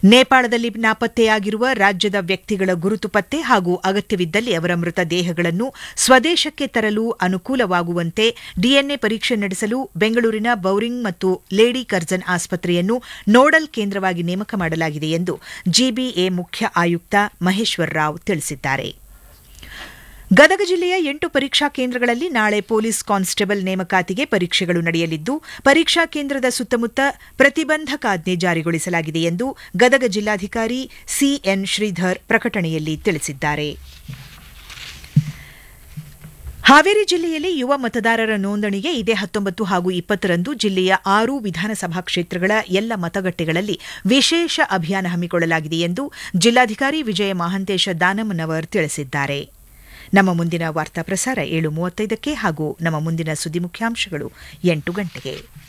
ನೇಪಾಳದಲ್ಲಿ ನಾಪತ್ತೆಯಾಗಿರುವ ರಾಜ್ಯದ ವ್ಯಕ್ತಿಗಳ ಗುರುತು ಪತ್ತೆ ಹಾಗೂ ಅಗತ್ಯವಿದ್ದಲ್ಲಿ ಅವರ ಮೃತದೇಹಗಳನ್ನು ಸ್ವದೇಶಕ್ಕೆ ತರಲು ಅನುಕೂಲವಾಗುವಂತೆ ಡಿಎನ್ಎ ಪರೀಕ್ಷೆ ನಡೆಸಲು ಬೆಂಗಳೂರಿನ ಬೌರಿಂಗ್ ಮತ್ತು ಲೇಡಿ ಕರ್ಜನ್ ಆಸ್ಪತ್ರೆಯನ್ನು ನೋಡಲ್ ಕೇಂದ್ರವಾಗಿ ನೇಮಕ ಮಾಡಲಾಗಿದೆ ಎಂದು ಜಿಬಿಎ ಮುಖ್ಯ ಆಯುಕ್ತ ಮಹೇಶ್ವರ್ ರಾವ್ ತಿಳಿಸಿದ್ದಾರೆ ಗದಗ ಜಿಲ್ಲೆಯ ಎಂಟು ಪರೀಕ್ಷಾ ಕೇಂದ್ರಗಳಲ್ಲಿ ನಾಳೆ ಪೊಲೀಸ್ ಕಾನ್ಸ್ಟೇಬಲ್ ನೇಮಕಾತಿಗೆ ಪರೀಕ್ಷೆಗಳು ನಡೆಯಲಿದ್ದು ಪರೀಕ್ಷಾ ಕೇಂದ್ರದ ಸುತ್ತಮುತ್ತ ಪ್ರತಿಬಂಧಕಾಜ್ಞೆ ಜಾರಿಗೊಳಿಸಲಾಗಿದೆ ಎಂದು ಗದಗ ಜಿಲ್ಲಾಧಿಕಾರಿ ಸಿಎನ್ ಶ್ರೀಧರ್ ಪ್ರಕಟಣೆಯಲ್ಲಿ ತಿಳಿಸಿದ್ದಾರೆ ಹಾವೇರಿ ಜಿಲ್ಲೆಯಲ್ಲಿ ಯುವ ಮತದಾರರ ನೋಂದಣಿಗೆ ಇದೇ ಹತ್ತೊಂಬತ್ತು ಹಾಗೂ ಇಪ್ಪತ್ತರಂದು ಜಿಲ್ಲೆಯ ಆರು ವಿಧಾನಸಭಾ ಕ್ಷೇತ್ರಗಳ ಎಲ್ಲ ಮತಗಟ್ಟೆಗಳಲ್ಲಿ ವಿಶೇಷ ಅಭಿಯಾನ ಹಮ್ಮಿಕೊಳ್ಳಲಾಗಿದೆ ಎಂದು ಜಿಲ್ಲಾಧಿಕಾರಿ ವಿಜಯ ಮಹಾಂತೇಶ ದಾನಮ್ಮನವರ್ ತಿಳಿಸಿದ್ದಾರೆ ನಮ್ಮ ಮುಂದಿನ ವಾರ್ತಾ ಪ್ರಸಾರ ಏಳು ಮೂವತ್ತೈದಕ್ಕೆ ಹಾಗೂ ನಮ್ಮ ಮುಂದಿನ ಸುದ್ದಿ ಮುಖ್ಯಾಂಶಗಳು ಎಂಟು ಗಂಟೆಗೆ